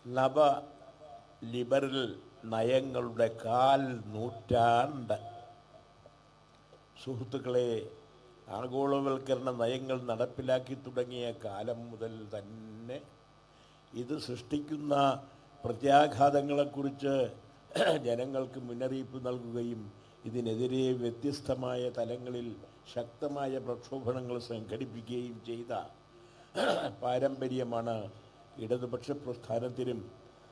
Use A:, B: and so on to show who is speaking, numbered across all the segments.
A: നവ ലിബറൽ നയങ്ങളുടെ കാൽ നൂറ്റാണ്ട് സുഹൃത്തുക്കളെ ആഗോളവൽക്കരണ നയങ്ങൾ നടപ്പിലാക്കി തുടങ്ങിയ കാലം മുതൽ തന്നെ ഇത് സൃഷ്ടിക്കുന്ന പ്രത്യാഘാതങ്ങളെക്കുറിച്ച് ജനങ്ങൾക്ക് മുന്നറിയിപ്പ് നൽകുകയും ഇതിനെതിരെ വ്യത്യസ്തമായ തലങ്ങളിൽ ശക്തമായ പ്രക്ഷോഭങ്ങൾ സംഘടിപ്പിക്കുകയും ചെയ്ത പാരമ്പര്യമാണ് ഇടതുപക്ഷ പ്രസ്ഥാനത്തിനും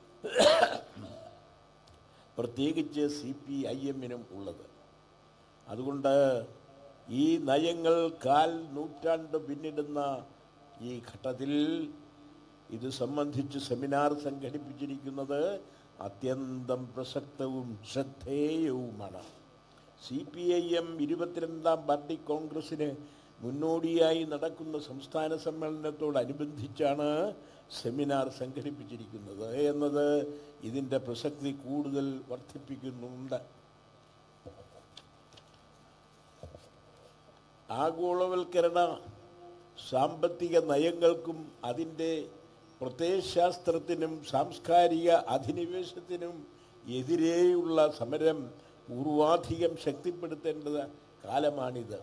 A: പ്രത്യേകിച്ച് സി പി ഐ എമ്മിനും ഉള്ളത് അതുകൊണ്ട് ഈ നയങ്ങൾ കാൽ നൂറ്റാണ്ട് പിന്നിടുന്ന ഈ ഘട്ടത്തിൽ ഇത് സംബന്ധിച്ച് സെമിനാർ സംഘടിപ്പിച്ചിരിക്കുന്നത് അത്യന്തം പ്രസക്തവും ശ്രദ്ധേയവുമാണ് സി പി ഐ എം ഇരുപത്തിരണ്ടാം പാർട്ടി കോൺഗ്രസിന് മുന്നോടിയായി നടക്കുന്ന സംസ്ഥാന സമ്മേളനത്തോടനുബന്ധിച്ചാണ് സെമിനാർ സംഘടിപ്പിച്ചിരിക്കുന്നത് എന്നത് ഇതിൻ്റെ പ്രസക്തി കൂടുതൽ വർദ്ധിപ്പിക്കുന്നുണ്ട് ആഗോളവൽക്കരണ സാമ്പത്തിക നയങ്ങൾക്കും അതിൻ്റെ പ്രത്യയശാസ്ത്രത്തിനും സാംസ്കാരിക അധിനിവേശത്തിനും എതിരെയുള്ള സമരം പൂർവാധികം ശക്തിപ്പെടുത്തേണ്ടത് കാലമാണിത്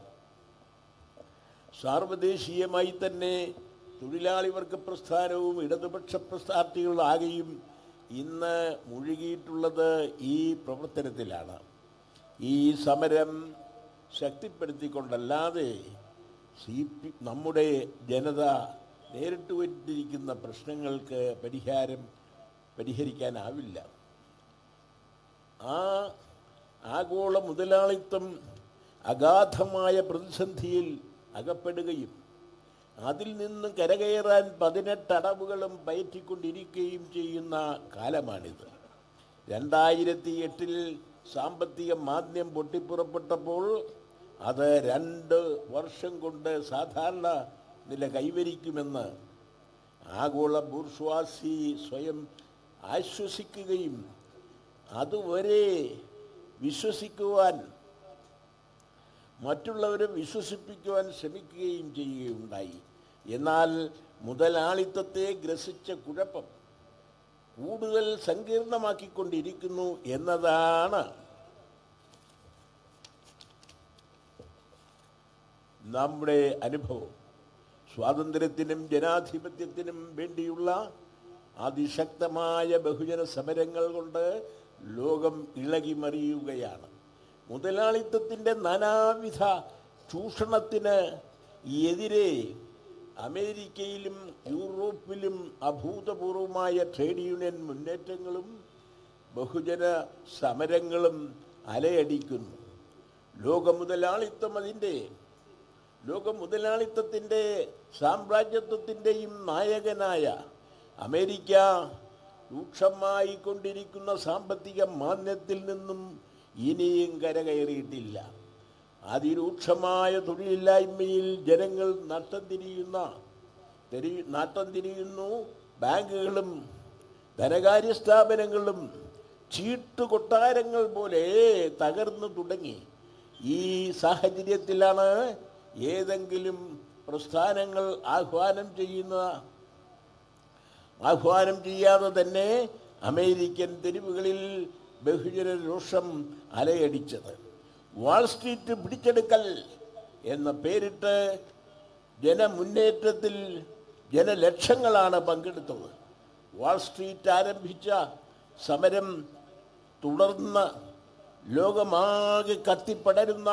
A: സാർവദേശീയമായി തന്നെ തൊഴിലാളി വർഗ പ്രസ്ഥാനവും ഇടതുപക്ഷ പാർട്ടികളാകെയും ഇന്ന് മുഴുകിയിട്ടുള്ളത് ഈ പ്രവർത്തനത്തിലാണ് ഈ സമരം ശക്തിപ്പെടുത്തിക്കൊണ്ടല്ലാതെ സി പി നമ്മുടെ ജനത നേരിട്ട് വന്നിരിക്കുന്ന പ്രശ്നങ്ങൾക്ക് പരിഹാരം പരിഹരിക്കാനാവില്ല ആ ആഗോള മുതലാളിത്തം അഗാധമായ പ്രതിസന്ധിയിൽ അകപ്പെടുകയും അതിൽ നിന്ന് കരകയറാൻ പതിനെട്ടടവുകളും പയറ്റിക്കൊണ്ടിരിക്കുകയും ചെയ്യുന്ന കാലമാണിത് രണ്ടായിരത്തി എട്ടിൽ സാമ്പത്തിക മാന്ദ്യം പൊട്ടിപ്പുറപ്പെട്ടപ്പോൾ അത് രണ്ട് വർഷം കൊണ്ട് സാധാരണ നില കൈവരിക്കുമെന്ന് ആഗോള ബൂർഷ്വാസി സ്വയം ആശ്വസിക്കുകയും അതുവരെ വിശ്വസിക്കുവാൻ മറ്റുള്ളവരെ വിശ്വസിപ്പിക്കുവാൻ ശ്രമിക്കുകയും ചെയ്യുകയുണ്ടായി എന്നാൽ മുതലാളിത്തത്തെ ഗ്രസിച്ച കുഴപ്പം കൂടുതൽ സങ്കീർണമാക്കിക്കൊണ്ടിരിക്കുന്നു എന്നതാണ് നമ്മുടെ അനുഭവം സ്വാതന്ത്ര്യത്തിനും ജനാധിപത്യത്തിനും വേണ്ടിയുള്ള അതിശക്തമായ ബഹുജന സമരങ്ങൾ കൊണ്ട് ലോകം ഇളകിമറിയുകയാണ് മുതലാളിത്തത്തിൻ്റെ നാനാവിധ ചൂഷണത്തിന് എതിരെ അമേരിക്കയിലും യൂറോപ്പിലും അഭൂതപൂർവമായ ട്രേഡ് യൂണിയൻ മുന്നേറ്റങ്ങളും ബഹുജന സമരങ്ങളും അലയടിക്കുന്നു ലോക മുതലാളിത്തം അതിൻ്റെ ലോക മുതലാളിത്തത്തിൻ്റെ സാമ്രാജ്യത്വത്തിൻ്റെയും നായകനായ അമേരിക്ക രൂക്ഷമായി കൊണ്ടിരിക്കുന്ന സാമ്പത്തിക മാന്യത്തിൽ നിന്നും ഇനിയും കരകയറിയിട്ടില്ല അതിരൂക്ഷമായ തൊഴിലില്ലായ്മയിൽ ജനങ്ങൾ നട്ടം തിരിയുന്ന തിരി നാട്ടം തിരിയുന്നു ബാങ്കുകളും ധനകാര്യ സ്ഥാപനങ്ങളും ചീട്ടുകൊട്ടാരങ്ങൾ പോലെ തകർന്നു തുടങ്ങി ഈ സാഹചര്യത്തിലാണ് ഏതെങ്കിലും പ്രസ്ഥാനങ്ങൾ ആഹ്വാനം ചെയ്യുന്ന ആഹ്വാനം ചെയ്യാതെ തന്നെ അമേരിക്കൻ തെരുവുകളിൽ ബഹുജന രോഷം അലയടിച്ചത് വാൾ സ്ട്രീറ്റ് പിടിച്ചെടുക്കൽ എന്ന പേരിട്ട് ജനമുന്നേറ്റത്തിൽ ജനലക്ഷങ്ങളാണ് പങ്കെടുത്തത് വാൾ സ്ട്രീറ്റ് ആരംഭിച്ച സമരം തുടർന്ന് ലോകമാകെ കത്തിപ്പടരുന്ന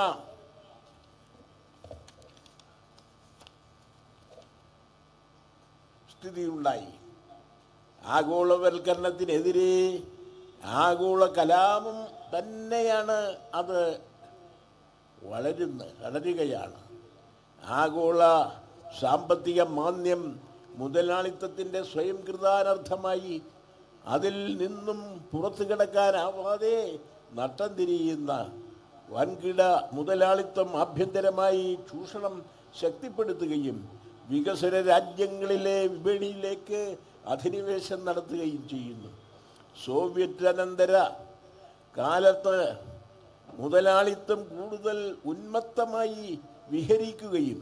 A: സ്ഥിതിയുണ്ടായി ആഗോളവൽക്കരണത്തിനെതിരെ ആഗോള കലാപം തന്നെയാണ് അത് വളരുന്ന വളരുകയാണ് ആഗോള സാമ്പത്തിക മാന്ദ്യം മുതലാളിത്തത്തിൻ്റെ സ്വയം കൃതാനർത്ഥമായി അതിൽ നിന്നും പുറത്തു കിടക്കാനാവാതെ നട്ടം തിരിയുന്ന വൻകിട മുതലാളിത്തം ആഭ്യന്തരമായി ചൂഷണം ശക്തിപ്പെടുത്തുകയും വികസന രാജ്യങ്ങളിലെ വിപണിയിലേക്ക് അധിനിവേശം നടത്തുകയും ചെയ്യുന്നു സോവിയറ്റ് അനന്തര കാലത്ത് മുതലാളിത്തം കൂടുതൽ ഉന്മത്തമായി വിഹരിക്കുകയും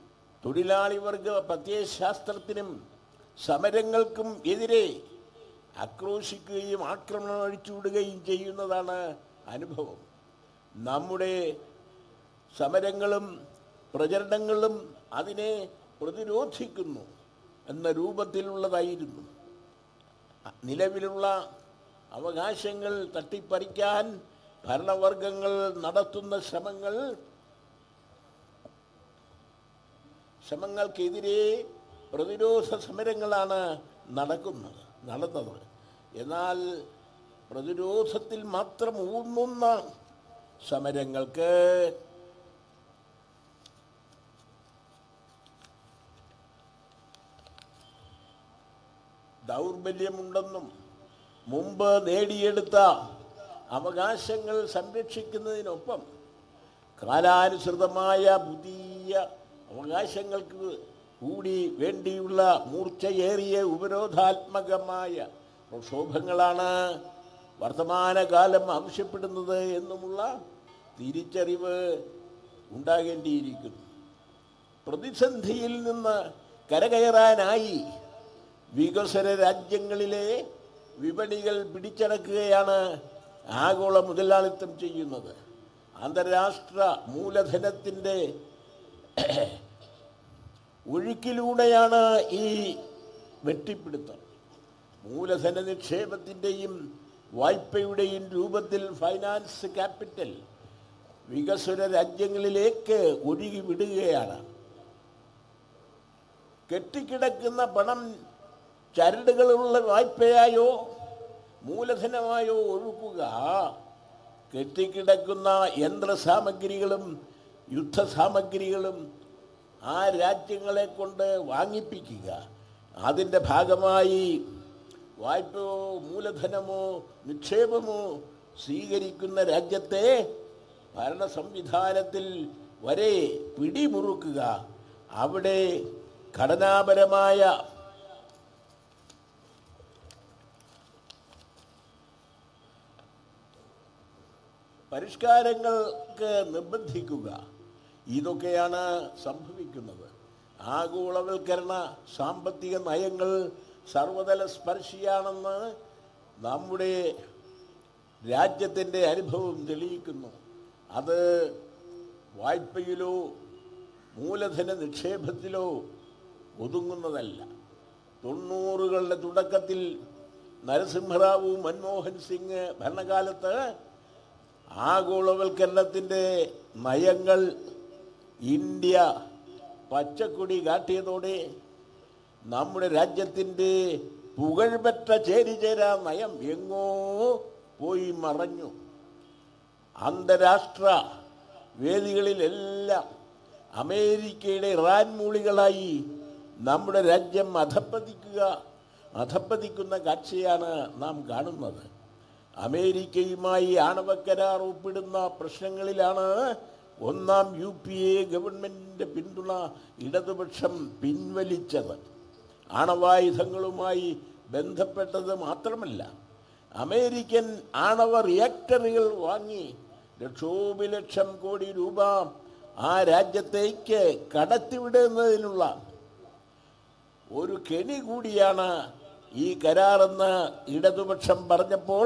A: തൊഴിലാളി വർഗ പ്രത്യയശാസ്ത്രത്തിനും സമരങ്ങൾക്കും എതിരെ ആക്രോശിക്കുകയും ആക്രമണം അഴിച്ചുവിടുകയും ചെയ്യുന്നതാണ് അനുഭവം നമ്മുടെ സമരങ്ങളും പ്രചരണങ്ങളും അതിനെ പ്രതിരോധിക്കുന്നു എന്ന രൂപത്തിലുള്ളതായിരുന്നു നിലവിലുള്ള അവകാശങ്ങൾ തട്ടിപ്പറിക്കാൻ ഭരണവർഗങ്ങൾ നടത്തുന്ന ശ്രമങ്ങൾ ശ്രമങ്ങൾക്കെതിരെ പ്രതിരോധ സമരങ്ങളാണ് നടക്കുന്നത് നടന്നത് എന്നാൽ പ്രതിരോധത്തിൽ മാത്രം ഊന്നുന്ന സമരങ്ങൾക്ക് ദൗർബല്യമുണ്ടെന്നും മുമ്പ് നേടിയെടുത്ത അവകാശങ്ങൾ സംരക്ഷിക്കുന്നതിനൊപ്പം കാലാനുസൃതമായ പുതിയ അവകാശങ്ങൾക്ക് കൂടി വേണ്ടിയുള്ള മൂർച്ചയേറിയ ഉപരോധാത്മകമായ പ്രക്ഷോഭങ്ങളാണ് വർത്തമാനകാലം ആവശ്യപ്പെടുന്നത് എന്നുമുള്ള തിരിച്ചറിവ് ഉണ്ടാകേണ്ടിയിരിക്കുന്നു പ്രതിസന്ധിയിൽ നിന്ന് കരകയറാനായി വികസന രാജ്യങ്ങളിലെ വിപണികൾ പിടിച്ചടക്കുകയാണ് ആഗോള മുതലാളിത്തം ചെയ്യുന്നത് അന്താരാഷ്ട്ര മൂലധനത്തിൻ്റെ ഒഴുക്കിലൂടെയാണ് ഈ വെട്ടിപ്പിടുത്തം മൂലധന നിക്ഷേപത്തിൻ്റെയും വായ്പയുടെയും രൂപത്തിൽ ഫൈനാൻസ് ക്യാപിറ്റൽ വികസ്വര രാജ്യങ്ങളിലേക്ക് ഒഴുകി വിടുകയാണ് കെട്ടിക്കിടക്കുന്ന പണം ചരടുകളുള്ള വായ്പയായോ മൂലധനമായോ ഒഴുക്കുക കെട്ടിക്കിടക്കുന്ന യന്ത്രസാമഗ്രികളും യുദ്ധസാമഗ്രികളും ആ രാജ്യങ്ങളെ കൊണ്ട് വാങ്ങിപ്പിക്കുക അതിൻ്റെ ഭാഗമായി വായ്പയോ മൂലധനമോ നിക്ഷേപമോ സ്വീകരിക്കുന്ന രാജ്യത്തെ ഭരണ സംവിധാനത്തിൽ വരെ പിടിമുറുക്കുക അവിടെ ഘടനാപരമായ പരിഷ്കാരങ്ങൾക്ക് നിർബന്ധിക്കുക ഇതൊക്കെയാണ് സംഭവിക്കുന്നത് ആഗോളവൽക്കരണ സാമ്പത്തിക നയങ്ങൾ സർവതല സ്പർശിയാണെന്ന് നമ്മുടെ രാജ്യത്തിൻ്റെ അനുഭവം തെളിയിക്കുന്നു അത് വായ്പയിലോ മൂലധന നിക്ഷേപത്തിലോ ഒതുങ്ങുന്നതല്ല തൊണ്ണൂറുകളുടെ തുടക്കത്തിൽ നരസിംഹറാവു മൻമോഹൻ സിംഗ് ഭരണകാലത്ത് ആഗോളവൽക്കരണത്തിൻ്റെ നയങ്ങൾ ഇന്ത്യ പച്ചക്കൊടി കാട്ടിയതോടെ നമ്മുടെ രാജ്യത്തിൻ്റെ പുകഴ്പെറ്റ ചേരിചേരാ നയം എങ്ങോ പോയി മറഞ്ഞു അന്താരാഷ്ട്ര വേദികളിലെല്ലാം അമേരിക്കയുടെ ഇറാൻ മൂളികളായി നമ്മുടെ രാജ്യം അധപ്പതിക്കുക അധപ്പതിക്കുന്ന കാഴ്ചയാണ് നാം കാണുന്നത് അമേരിക്കയുമായി ആണവക്കരാർ ഒപ്പിടുന്ന പ്രശ്നങ്ങളിലാണ് ഒന്നാം യു പി എ ഗവൺമെൻറ്റിൻ്റെ പിന്തുണ ഇടതുപക്ഷം പിൻവലിച്ചത് ആണവായുധങ്ങളുമായി ബന്ധപ്പെട്ടത് മാത്രമല്ല അമേരിക്കൻ ആണവ റിയാക്ടറുകൾ വാങ്ങി ലക്ഷോപലക്ഷം കോടി രൂപ ആ രാജ്യത്തേക്ക് കടത്തിവിടുന്നതിനുള്ള ഒരു കെണി കൂടിയാണ് ഈ കരാറെന്ന് ഇടതുപക്ഷം പറഞ്ഞപ്പോൾ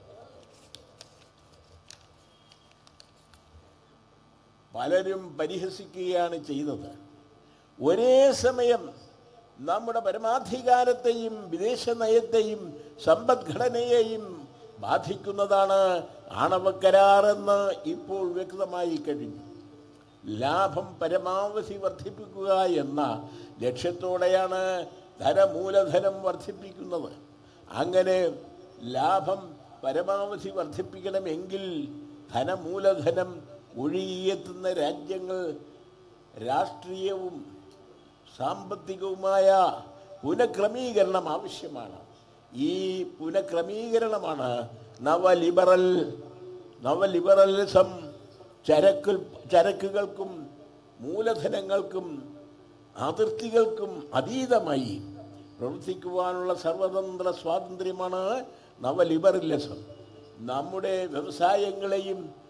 A: പലരും പരിഹസിക്കുകയാണ് ചെയ്തത് ഒരേ സമയം നമ്മുടെ പരമാധികാരത്തെയും വിദേശ നയത്തെയും സമ്പദ്ഘടനയെയും ബാധിക്കുന്നതാണ് ആണവക്കരാറെന്ന് ഇപ്പോൾ വ്യക്തമായി കഴിഞ്ഞു ലാഭം പരമാവധി വർദ്ധിപ്പിക്കുക എന്ന ലക്ഷ്യത്തോടെയാണ് ധനമൂലധനം വർദ്ധിപ്പിക്കുന്നത് അങ്ങനെ ലാഭം പരമാവധി വർദ്ധിപ്പിക്കണമെങ്കിൽ ധനമൂലധനം ഒഴുകിയെത്തുന്ന രാജ്യങ്ങൾ രാഷ്ട്രീയവും സാമ്പത്തികവുമായ പുനഃക്രമീകരണം ആവശ്യമാണ് ഈ പുനഃക്രമീകരണമാണ് നവലിബറൽ നവലിബറലിസം ചരക്ക് ചരക്കുകൾക്കും മൂലധനങ്ങൾക്കും അതിർത്തികൾക്കും അതീതമായി പ്രവർത്തിക്കുവാനുള്ള സർവതന്ത്ര സ്വാതന്ത്ര്യമാണ് നവലിബറലിസം നമ്മുടെ വ്യവസായങ്ങളെയും